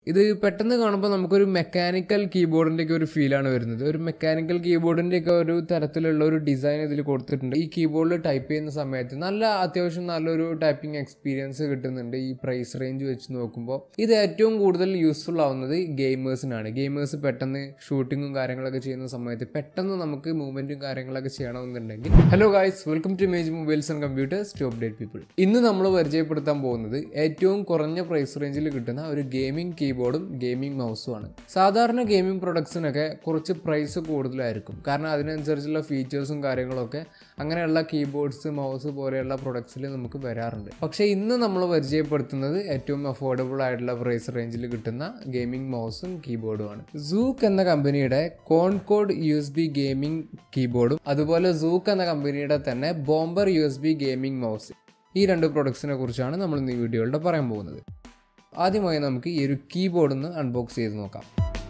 ഇത് പെട്ടെന്ന് കാണുമ്പോൾ നമുക്കൊരു മെക്കാനിക്കൽ കീബോർഡിൻ്റെ ഒക്കെ ഒരു ഫീലാണ് വരുന്നത് ഒരു മെക്കാനിക്കൽ കീബോർഡിൻ്റെ ഒക്കെ ഒരു തരത്തിലുള്ള ഒരു ഡിസൈൻ ഇതിൽ കൊടുത്തിട്ടുണ്ട് ഈ കീബോർഡിൽ ടൈപ്പ് ചെയ്യുന്ന സമയത്ത് നല്ല അത്യാവശ്യം നല്ലൊരു ടൈപ്പിംഗ് എക്സ്പീരിയൻസ് കിട്ടുന്നുണ്ട് ഈ പ്രൈസ് റേഞ്ച് വെച്ച് നോക്കുമ്പോൾ ഇത് ഏറ്റവും കൂടുതൽ യൂസ്ഫുൾ ആവുന്നത് ഗെയിമേഴ്സിനാണ് ഗെയിമേഴ്സ് പെട്ടെന്ന് ഷൂട്ടിങ്ങും കാര്യങ്ങളൊക്കെ ചെയ്യുന്ന സമയത്ത് പെട്ടെന്ന് നമുക്ക് മൂവ്മെൻറ്റും കാര്യങ്ങളൊക്കെ ചെയ്യണമെന്നുണ്ടെങ്കിൽ hello guys welcome to image mobiles and computers to update people ഇന്ന് നമ്മൾ പരിചയപ്പെടുത്താൻ പോകുന്നത് ഏറ്റവും കുറഞ്ഞ പ്രൈസ് റേഞ്ചിൽ കിട്ടുന്ന ഒരു ഗെയിമിംഗ് കീബോർഡും ഗെയിമിംഗ് മൗസും ആണ് സാധാരണ ഗെയിമിംഗ് പ്രൊഡക്ട്സിനൊക്കെ കുറച്ച് പ്രൈസ് കൂടുതലായിരിക്കും കാരണം അതിനനുസരിച്ചുള്ള ഫീച്ചേഴ്സും കാര്യങ്ങളൊക്കെ അങ്ങനെയുള്ള കീബോർഡ്സ് മൗസ് പോലെയുള്ള പ്രൊഡക്ട്സിൽ നമുക്ക് വരാറുണ്ട് പക്ഷേ ഇന്ന് നമ്മൾ പരിചയപ്പെടുത്തുന്നത് ഏറ്റവും അഫോർഡബിൾ ആയിട്ടുള്ള പ്രൈസ് റേഞ്ചിൽ കിട്ടുന്ന ഗെയിമിംഗ് മൗസും കീബോർഡുമാണ് സൂക്ക് എന്ന കമ്പനിയുടെ Concord U S B gaming കീബോർഡും അതുപോലെ സൂക്ക് എന്ന കമ്പനിയുടെ തന്നെ Bomber U S B gaming mouse ഈ രണ്ട് പ്രൊഡക്ട്സിനെ കുറിച്ചാണ് നമ്മൾ ഇന്ന് ഈ വീഡിയോയിലൂടെ പറയാൻ പോകുന്നത് ആദ്യമായി നമുക്ക് ഈ ഒരു കീബോർഡ് ഒന്ന് അൺബോക്സ് ചെയ്ത് നോക്കാം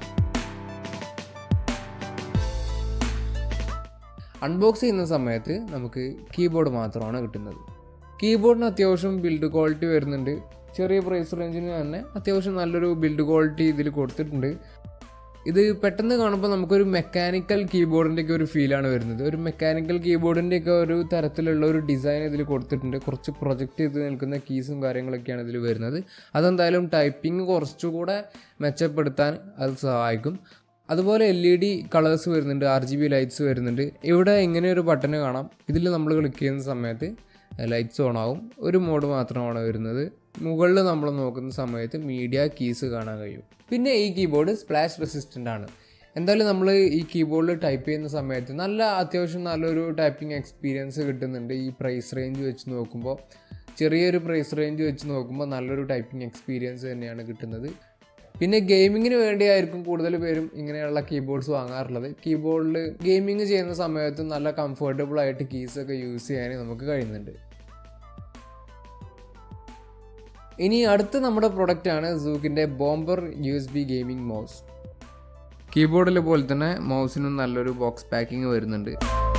അൺബോക്സ് ചെയ്യുന്ന സമയത്ത് നമുക്ക് കീബോർഡ് മാത്രമാണ് കിട്ടുന്നത് കീബോർഡിന് അത്യാവശ്യം ബിൽഡ് ക്വാളിറ്റി വരുന്നുണ്ട് ചെറിയ പ്രൈസ് റേഞ്ചിന് തന്നെ അത്യാവശ്യം നല്ലൊരു ബിൽഡ് ക്വാളിറ്റി ഇതിൽ കൊടുത്തിട്ടുണ്ട് ഇത് പെട്ടെന്ന് കാണുമ്പോൾ നമുക്കൊരു മെക്കാനിക്കൽ കീബോർഡിൻ്റെ ഒക്കെ ഒരു ഫീലാണ് വരുന്നത് ഒരു മെക്കാനിക്കൽ കീബോർഡിൻ്റെ ഒക്കെ ഒരു തരത്തിലുള്ള ഒരു ഡിസൈൻ ഇതിൽ കൊടുത്തിട്ടുണ്ട് കുറച്ച് പ്രൊജക്റ്റ് ചെയ്ത് നിൽക്കുന്ന കീസും കാര്യങ്ങളൊക്കെയാണ് ഇതിൽ വരുന്നത് അതെന്തായാലും ടൈപ്പിംഗ് കുറച്ചുകൂടെ മെച്ചപ്പെടുത്താൻ അത് സഹായിക്കും അതുപോലെ എൽ ഇ ഡി കളേഴ്സ് വരുന്നുണ്ട് ആർ ജി ബി ലൈറ്റ്സ് വരുന്നുണ്ട് ഇവിടെ ഇങ്ങനെ ഒരു ബട്ടൺ കാണാം ഇതിൽ നമ്മൾ ക്ലിക്ക് ചെയ്യുന്ന സമയത്ത് ലൈറ്റ്സ് ഓൺ ആവും ഒരു മോഡ് മാത്രമാണ് വരുന്നത് മുകളിൽ നമ്മൾ നോക്കുന്ന സമയത്ത് മീഡിയ കീസ് കാണാൻ കഴിയും പിന്നെ ഈ കീബോർഡ് സ്പ്ലാഷ് റെസിസ്റ്റൻ്റ് ആണ് എന്തായാലും നമ്മൾ ഈ കീബോർഡിൽ ടൈപ്പ് ചെയ്യുന്ന സമയത്ത് നല്ല അത്യാവശ്യം നല്ലൊരു ടൈപ്പിംഗ് എക്സ്പീരിയൻസ് കിട്ടുന്നുണ്ട് ഈ പ്രൈസ് റേഞ്ച് വെച്ച് നോക്കുമ്പോൾ ചെറിയൊരു പ്രൈസ് റേഞ്ച് വെച്ച് നോക്കുമ്പോൾ നല്ലൊരു ടൈപ്പിംഗ് എക്സ്പീരിയൻസ് തന്നെയാണ് കിട്ടുന്നത് പിന്നെ ഗെയിമിങ്ങിന് വേണ്ടിയായിരിക്കും കൂടുതൽ പേരും ഇങ്ങനെയുള്ള കീബോർഡ്സ് വാങ്ങാറുള്ളത് കീബോർഡിൽ ഗെയിമിങ് ചെയ്യുന്ന സമയത്ത് നല്ല കംഫർട്ടബിൾ ആയിട്ട് കീസൊക്കെ യൂസ് ചെയ്യാൻ നമുക്ക് കഴിയുന്നുണ്ട് ഇനി അടുത്ത നമ്മുടെ പ്രൊഡക്റ്റ് ആണ് സൂക്കിൻ്റെ Bomber U S B gaming mouse കീബോർഡിൽ പോലെ തന്നെ മൗസിനും നല്ലൊരു ബോക്സ് പാക്കിംഗ് വരുന്നുണ്ട്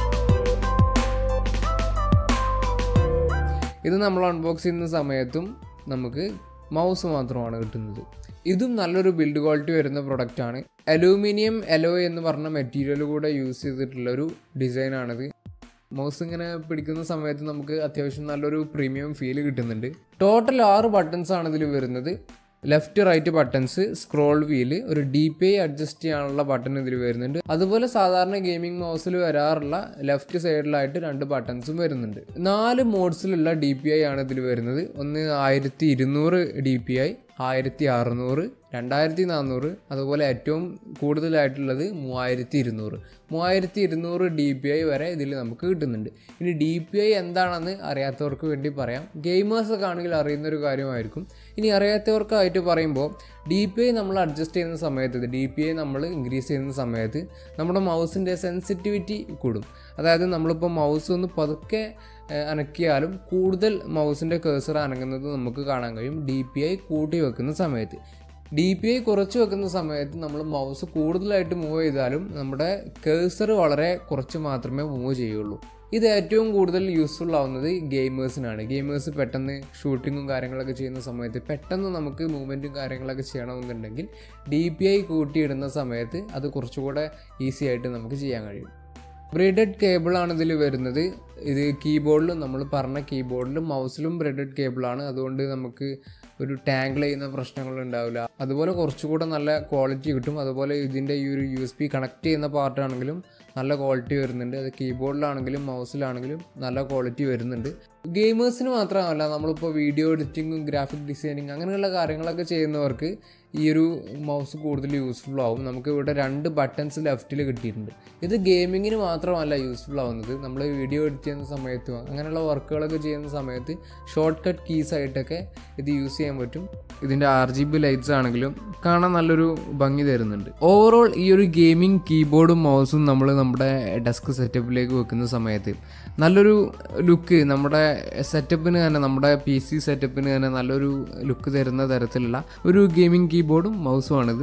ഇത് നമ്മൾ അൺബോക്സ് ചെയ്യുന്ന സമയത്തും നമുക്ക് മൗസ് മാത്രമാണ് കിട്ടുന്നത് ഇതും നല്ലൊരു ബിൽഡ് ക്വാളിറ്റി വരുന്ന പ്രൊഡക്റ്റ് ആണ് അലൂമിനിയം എലോ എന്ന് പറഞ്ഞ മെറ്റീരിയൽ കൂടെ യൂസ് ചെയ്തിട്ടുള്ള ഒരു ഡിസൈനാണിത് മൗസ് ഇങ്ങനെ പിടിക്കുന്ന സമയത്ത് നമുക്ക് അത്യാവശ്യം നല്ലൊരു പ്രീമിയം ഫീൽ കിട്ടുന്നുണ്ട് ടോട്ടൽ ആറ് ബട്ടൺസ് ആണ് ഇതിൽ വരുന്നത് left right buttons scroll wheel ഒരു ഡി പി ഐ അഡ്ജസ്റ്റ് ചെയ്യാനുള്ള ബട്ടൺ ഇതിൽ വരുന്നുണ്ട് അതുപോലെ സാധാരണ ഗെയിമിംഗ് മൗസിൽ വരാറുള്ള ലെഫ്റ്റ് സൈഡിലായിട്ട് രണ്ട് ബട്ടൺസും വരുന്നുണ്ട് നാല് മോഡ്സിലുള്ള ഡി പി ഐ ആണ് ഇതിൽ വരുന്നത് ഒന്ന് ആയിരത്തി ഇരുന്നൂറ് ഡി പി ഐ ആയിരത്തി അറുന്നൂറ് രണ്ടായിരത്തി നാനൂറ് അതുപോലെ ഏറ്റവും കൂടുതലായിട്ടുള്ളത് മൂവായിരത്തി ഇരുന്നൂറ് മൂവായിരത്തി ഇരുന്നൂറ് ഡി പി ഐ വരെ ഇതിൽ നമുക്ക് കിട്ടുന്നുണ്ട് ഇനി ഡി പി ഐ എന്താണെന്ന് അറിയാത്തവർക്ക് വേണ്ടി പറയാം ഗെയിമേഴ്സൊക്കെ ആണെങ്കിൽ അറിയുന്ന ഒരു കാര്യമായിരിക്കും ഇനി അറിയാത്തവർക്കായിട്ട് പറയുമ്പോൾ ഡി പി ഐ നമ്മൾ അഡ്ജസ്റ്റ് ചെയ്യുന്ന സമയത്ത് ഡി പി ഐ നമ്മൾ ഇൻക്രീസ് ചെയ്യുന്ന സമയത്ത് നമ്മുടെ മൗസിൻ്റെ സെൻസിറ്റിവിറ്റി കൂടും അതായത് നമ്മളിപ്പോൾ മൗസ് ഒന്ന് പതുക്കെ അനക്കിയാലും കൂടുതൽ മൗസിൻ്റെ കേസർ അനങ്ങുന്നത് നമുക്ക് കാണാൻ കഴിയും ഡി പി ഐ കൂട്ടി വെക്കുന്ന സമയത്ത് ഡി പി ഐ കുറച്ച് വെക്കുന്ന സമയത്ത് നമ്മൾ മൗസ് കൂടുതലായിട്ട് മൂവ് ചെയ്താലും നമ്മുടെ കേസർ വളരെ കുറച്ച് മാത്രമേ മൂവ് ചെയ്യുള്ളൂ ഇത് ഏറ്റവും കൂടുതൽ യൂസ്ഫുൾ ആവുന്നത് ഗെയിമേഴ്സിനാണ് ഗെയിമേഴ്സ് പെട്ടെന്ന് ഷൂട്ടിങ്ങും കാര്യങ്ങളൊക്കെ ചെയ്യുന്ന സമയത്ത് പെട്ടെന്ന് നമുക്ക് മൂവ്മെൻറ്റും കാര്യങ്ങളൊക്കെ ചെയ്യണമെന്നുണ്ടെങ്കിൽ ഡി പി ഐ കൂട്ടിയിടുന്ന സമയത്ത് അത് കുറച്ചുകൂടെ ഈസി ആയിട്ട് നമുക്ക് ചെയ്യാൻ കഴിയും ബ്രെഡഡ് കേബിളാണ് ഇതിൽ വരുന്നത് ഇത് കീബോർഡിൽ നമ്മൾ പറഞ്ഞ കീബോർഡിലും മൗസിലും ബ്രെഡഡ് കേബിളാണ് അതുകൊണ്ട് നമുക്ക് ഒരു ടാങ്കിൾ ചെയ്യുന്ന പ്രശ്നങ്ങൾ ഉണ്ടാവില്ല അതുപോലെ കുറച്ചുകൂടെ നല്ല ക്വാളിറ്റി കിട്ടും അതുപോലെ ഇതിൻ്റെ ഈ ഒരു യു എസ് ബി കണക്ട് ചെയ്യുന്ന പാർട്ടാണെങ്കിലും നല്ല ക്വാളിറ്റി വരുന്നുണ്ട് അത് കീബോർഡിലാണെങ്കിലും മൗസിലാണെങ്കിലും നല്ല ക്വാളിറ്റി വരുന്നുണ്ട് ഗെയിമേഴ്സിന് മാത്രമല്ല നമ്മളിപ്പോൾ വീഡിയോ എഡിറ്റിങ്ങും ഗ്രാഫിക് ഡിസൈനിങ് അങ്ങനെയുള്ള കാര്യങ്ങളൊക്കെ ചെയ്യുന്നവർക്ക് ഈ ഒരു മൗസ് കൂടുതൽ യൂസ്ഫുൾ ആവും നമുക്ക് ഇവിടെ രണ്ട് ബട്ടൺസ് ലെഫ്റ്റിൽ കിട്ടിയിട്ടുണ്ട് ഇത് ഗെയിമിങ്ങിന് മാത്രമല്ല യൂസ്ഫുൾ ആവുന്നത് നമ്മൾ വീഡിയോ എഡിറ്റ് ചെയ്യുന്ന സമയത്തും അങ്ങനെയുള്ള വർക്കുകളൊക്കെ ചെയ്യുന്ന സമയത്ത് ഷോർട്ട് കട്ട് കീസ് ആയിട്ടൊക്കെ ഇത് യൂസ് ചെയ്യാൻ പറ്റും ഇതിൻ്റെ ആർ ജി ബി ലൈറ്റ്സ് ആണെങ്കിലും കാണാൻ നല്ലൊരു ഭംഗി തരുന്നുണ്ട് ഓവറോൾ ഈ ഒരു ഗെയിമിംഗ് കീബോർഡും മൗസും നമ്മൾ നമ്മുടെ ഡെസ്ക് സെറ്റപ്പിലേക്ക് വെക്കുന്ന സമയത്ത് നല്ലൊരു ലുക്ക് നമ്മുടെ സെറ്റപ്പിന് തന്നെ നമ്മുടെ പി സി സെറ്റപ്പിന് തന്നെ നല്ലൊരു ലുക്ക് തരുന്ന തരത്തിലുള്ള ഒരു ഗെയിമിംഗ് കീബോർഡും മൗസുമാണിത്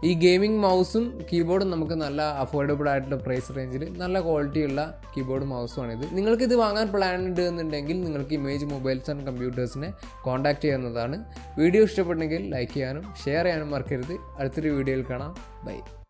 ഈ ഗെയിമിംഗ് മൗസും കീബോർഡും നമുക്ക് നല്ല അഫോർഡബിൾ ആയിട്ടുള്ള പ്രൈസ് റേഞ്ചിൽ നല്ല ക്വാളിറ്റിയുള്ള കീബോർഡ് മൗസുമാണിത് നിങ്ങൾക്ക് ഇത് വാങ്ങാൻ പ്ലാൻ ഉണ്ട് എന്നുണ്ടെങ്കിൽ നിങ്ങൾക്ക് ഇമേജ് മൊബൈൽസ് ആൻഡ് കമ്പ്യൂട്ടേഴ്സിനെ കോൺടാക്ട് ചെയ്യുന്നതാണ് വീഡിയോ ഇഷ്ടപ്പെട്ടെങ്കിൽ ലൈക്ക് ചെയ്യാനും ഷെയർ ചെയ്യാനും മറക്കരുത് അടുത്തൊരു വീഡിയോയിൽ കാണാം ബൈ